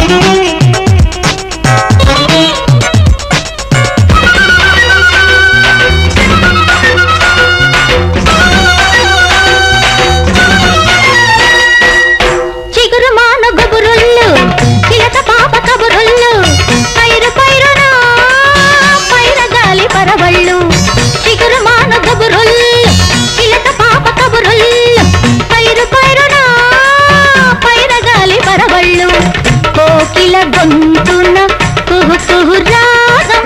చిగురు మాన గుబురుళ్ళు చిలక పాప కబురుళ్ళు పైరు పైరున పైర గాలి పరవళ్ళు చిగురు మాన గుబురుళ్ళు చిలక పాప కబురుళ్ళు పైరు పైరున పైర గాలి పరవళ్ళు కోకిల గొంతున కుహు కుహు రాగం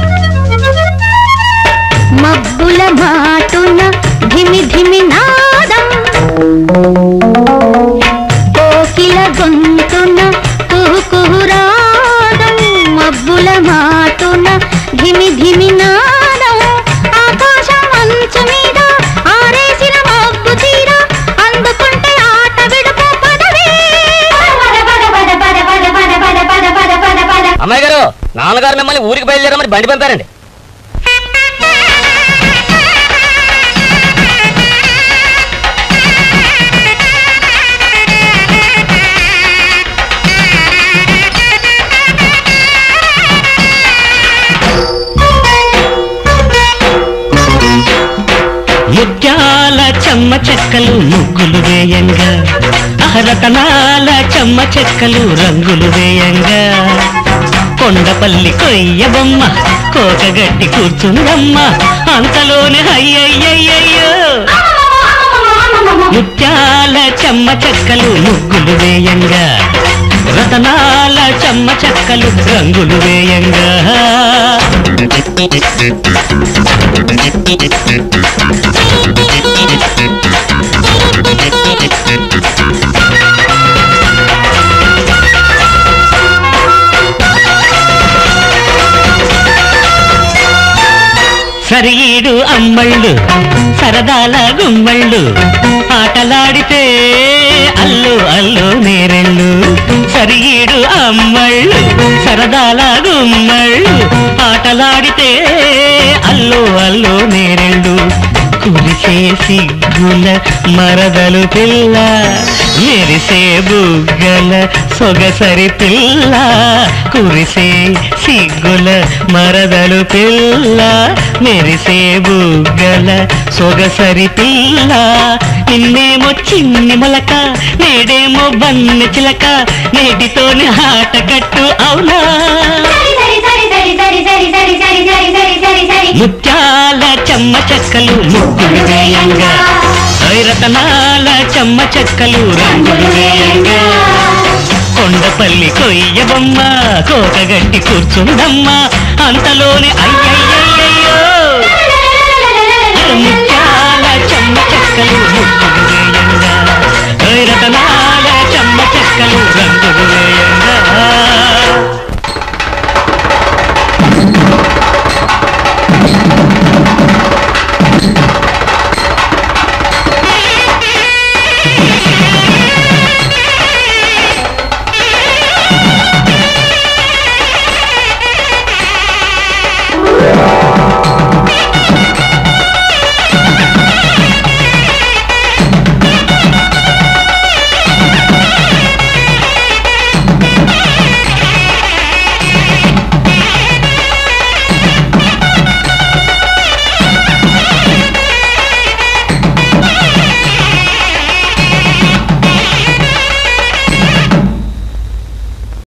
మబ్బుల మాటున ధిమి ధిమి నాదం కోకిల గొంతున కుహు కుహు రాగం మబ్బుల మాటున ధిమి ధిమి నాదం ఆకాశం అంచు మీద ఆరేసిన మబ్బు తీర అందుకుంటే ఆట విడుపు పదవే అమ్మాయి గారు నాన్నగారు మిమ్మల్ని ఊరికి బయలుదేరమని బండి పంపారండి ముత్యాల చెమ్మ చెక్కలు ముగ్గులు వేయంగా అహరతనాల చెమ్మ చెక్కలు రంగులు వేయంగా కొండపల్లి కొయ్య బొమ్మ కోకగట్టి కూర్చుందమ్మ అంతలోనే అయ్యయ్యయ్యయ్యో ముత్యాల చెమ్మ చెక్కలు ముగ్గులు వేయంగా రతనాల చెమ్మ చెక్కలు రంగులు వేయంగా సరీడు అమ్మళ్ళు సరదాల గుమ్మళ్ళు ఆటలాడితే అల్లు అల్లు నేరెళ్ళు సరీడు అమ్మళ్ళు సరదాల గుమ్మళ్ళు ఆటలాడితే అల్లు అల్లు నేరెళ్ళు కురిసే సిగ్గుల మరదలు పిల్ల మెరిసే బుగ్గల సొగసరి పిల్ల కురిసే సిగ్గుల మరదలు పిల్ల మెరిసే బుగ్గల సొగసరి పిల్ల నిన్నేమో చిన్ని మొలక నేడేమో బన్నె చిలక నేటితోని ఆట కట్టు అవునా ముత్యాల చెమ్మ చెక్కలు ముగ్గులు వేయంగా ఐరతనాల చెమ్మ చెక్కలు రంగులు వేయంగా కొండపల్లి కొయ్య బొమ్మ కోకగట్టి కూర్చుందమ్మ అంతలోనే అయ్యయ్యయ్యో ముత్యాల చెమ్మ చెక్కలు ముగ్గులు వేయంగా ఐరతనాల